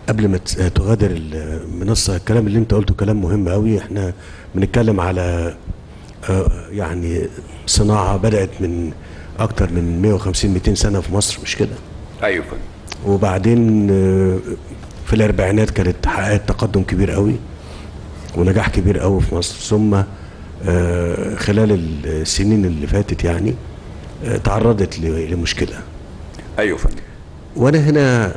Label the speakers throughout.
Speaker 1: قبل ما تس- تغادر المنصة الكلام اللي انت قلته كلام مهم قوي احنا بنتكلم على آه، يعني صناعة بدأت من أكتر من 150 200 سنة في مصر مش كده
Speaker 2: ايوه يا فندم
Speaker 1: وبعدين آه، في الأربعينات كانت حققت تقدم كبير قوي ونجاح كبير قوي في مصر ثم آه، خلال السنين اللي فاتت يعني آه، تعرضت ل- لمشكلة
Speaker 2: ايوه يا فندم
Speaker 1: وانا هنا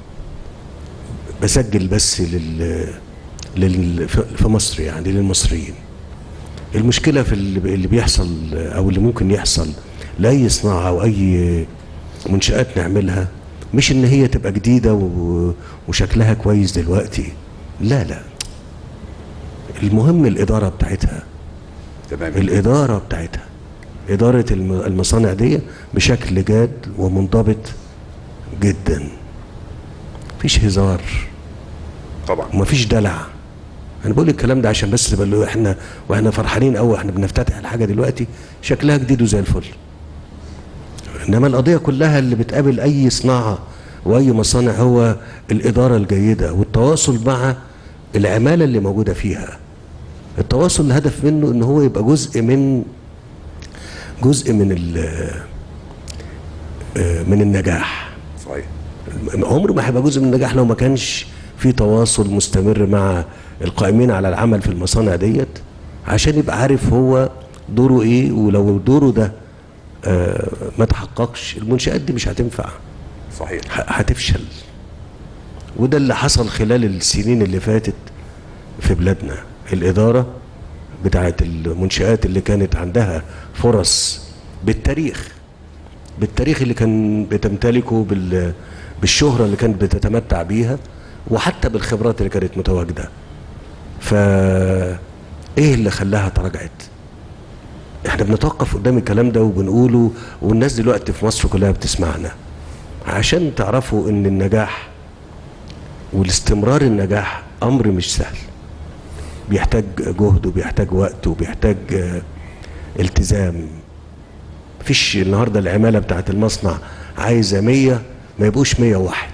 Speaker 1: بسجل بس لل, لل في مصر يعني للمصريين المشكله في اللي اللي بيحصل او اللي ممكن يحصل لاي صناعه او اي منشات نعملها مش ان هي تبقى جديده و- وشكلها كويس دلوقتي لا لا المهم الاداره بتاعتها
Speaker 2: تمام
Speaker 1: الإدارة بتاعتها إدارة الم- المصانع دي بشكل جاد ومنضبط جدا مفيش هزار
Speaker 2: طبعا
Speaker 1: ومفيش دلع انا بقول الكلام ده عشان بس تبقى اللي احنا واحنا فرحانين قوي احنا بنفتتح الحاجه دلوقتي شكلها جديد وزي الفل انما القضيه كلها اللي بتقابل اي صناعه واي مصانع هو الاداره الجيده والتواصل مع العماله اللي موجوده فيها التواصل الهدف منه ان هو يبقى جزء من جزء من ال- آه، من النجاح
Speaker 2: صحيح
Speaker 1: عمره ما هيبقى جزء من النجاح لو ما كانش في تواصل مستمر مع القائمين على العمل في المصانع ديت عشان يبقى عارف هو دوره ايه ولو دوره ده آه ما تحققش المنشآت دي مش هتنفع
Speaker 2: صحيح
Speaker 1: ه- هتفشل وده اللي حصل خلال السنين اللي فاتت في بلادنا الإدارة بتاعت المنشآت اللي كانت عندها فرص بالتاريخ بالتاريخ اللي كان بتمتلكه بال بالشهرة اللي كانت بتتمتع بيها وحتى بالخبرات اللي كانت متواجدة فا ايه اللي خلاها تراجعت احنا بنتوقف قدام الكلام ده وبنقوله والناس دلوقتي في مصر كلها بتسمعنا عشان تعرفوا ان النجاح والاستمرار النجاح امر مش سهل بيحتاج جهد وبيحتاج وقت وبيحتاج آه، التزام مفيش النهارده العماله بتاعت المصنع عايزه 100 ما يبقوش 101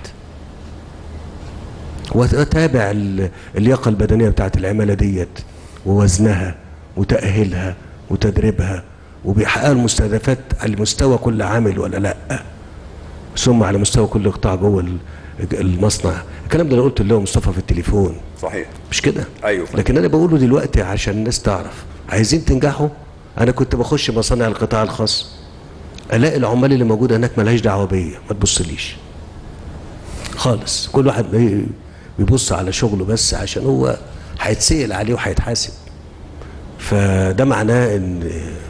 Speaker 1: وتابع ال- اللياقه البدنيه بتاعت العماله ديت ووزنها وتاهيلها وتدريبها وبيحققوا المستهدفات على مستوى كل عامل ولا لا ثم على مستوى كل قطاع جوه ال- المصنع الكلام ده انا قلته له مصطفى في التليفون
Speaker 2: صحيح
Speaker 1: مش كده
Speaker 2: أيوة.
Speaker 1: لكن انا بقوله دلوقتي عشان الناس تعرف عايزين تنجحوا انا كنت بخش مصانع القطاع الخاص الاقي العمال اللي موجوده هناك ملهاش دعوه بيا ما تبصليش خالص كل واحد بي- بيبص على شغله بس عشان هو هيتسأل عليه وهيتحاسب فده معناه ان